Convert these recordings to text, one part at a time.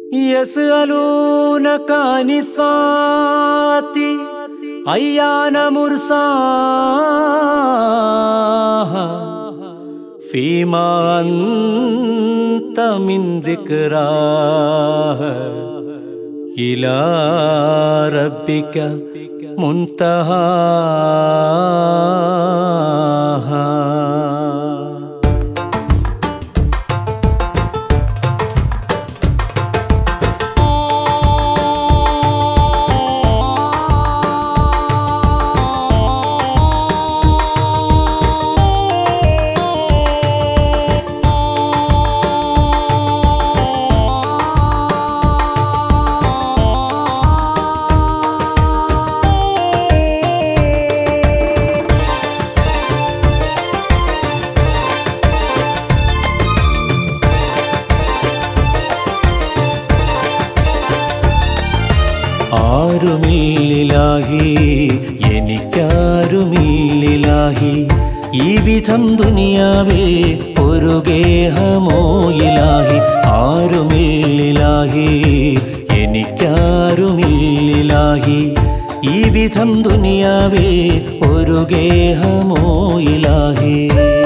يسألونك عن الساعة أيان مرساها فيما أنت من ذكراها إلى ربك منتهاها ആരുമില്ലാഹി എനിക്കാരുമില്ലാഹി ഈ വിധം ദുനിയാവിൽ ഒരു ഗേഹമോയിലാഹി ആരുമില്ലാഹി എനിക്കാരുമില്ലാഹി ഈ വിധം ദുനിയാവിൽ ഒരു ഗേഹമോയിലാഹി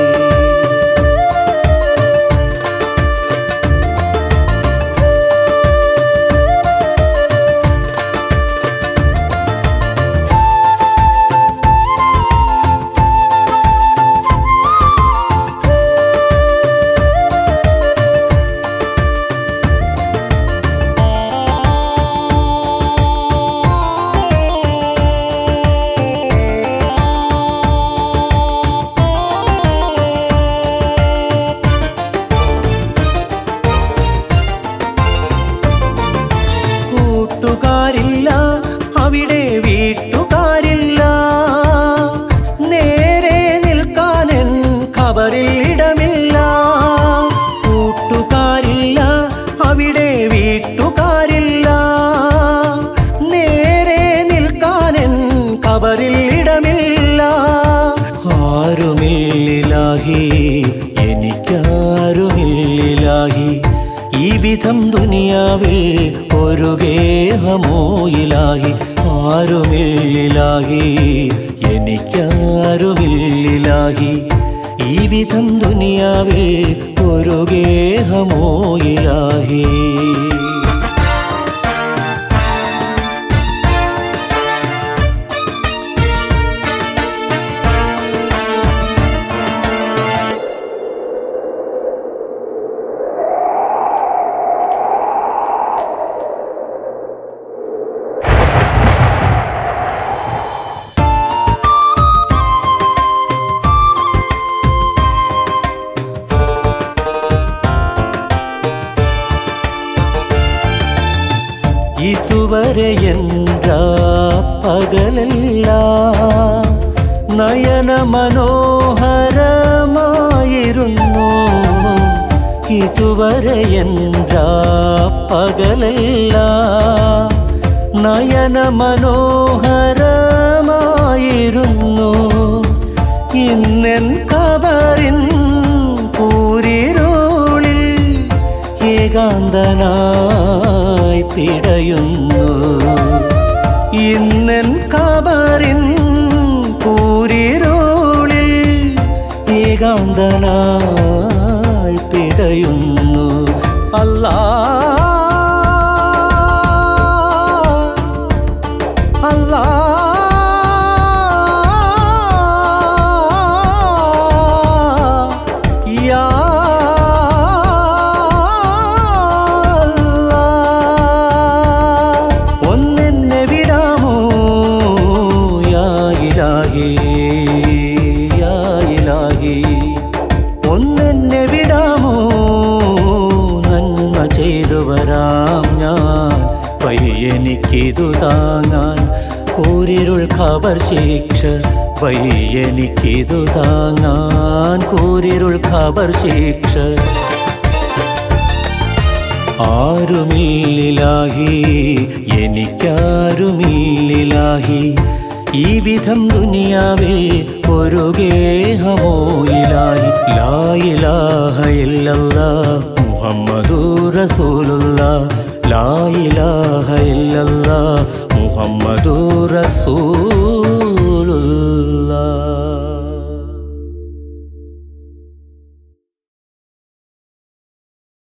കൂട്ടുകാരില്ല അവിടെ വീട്ടുകാരില്ല നേരെ നിൽക്കാനൻ ഖബറിൽ ഇടമില്ല കൂട്ടുകാരില്ല അവിടെ വീട്ടുകാരില്ല നേരെ നിൽക്കാനൻ ഖബറിൽ ഇടമില്ല ആരുമില്ലാഹി എനിക്കാരുമില്ലാഹി ഈ വിധം ദുനിയാവിൽ ഒരു ഗേഹമോയിലാഹി ആരുമില്ലാഹി എനിക്കാരുമില്ലാഹി ഈ വിധം ദുനിയാവിൽ ഒരു ഗേഹമോയിലാഹി ഇതുവരെ എன்ற പകലല്ല നയന മനോഹരമായിരുന്നു ഇതുവരെ എன்ற പകലല്ല നയന മനോഹരമായിരുന്നു ഇന്നെൻ കബറിൻ പൂരിരോളിൽ ഏകാന്തനായി പിടയുന്നു ഇന്നൻ കബറിൻ പൂരിരോളിൽ ഏകാന്തനായി പിടയുന്നു അല്ലാ അല്ലാ യാ അല്ലാ. ഒന്നെന്നെ വിടാമോ യാ ഇലാഹി യാ ഇലാഹി ഒന്നെന്നെ വിടാമോ നന്മ ചെയ്തു വരാം ഞാൻ പയ്യനിക്കിതു താങ്ങാൻ കൂരിരുൾ ഖബർ ശിക്ഷ പയ്യനിക്കിതു താങ്ങാൻ കൂരിരുൾ ഖബർ ശിക്ഷ ആരുമില്ലാഹി എനിക്കാരുമില്ലാഹി ഈ വിധം ദുനിയാവിൽ ഒരു ഗേഹമോ ഇലാഹി ലായിലാഹ ഇല്ലല്ലാ മുഹമ്മദു റസൂലുള്ള ലാ ഇലാഹ ഇല്ലല്ലാ മുഹമ്മദു റസൂലുള്ള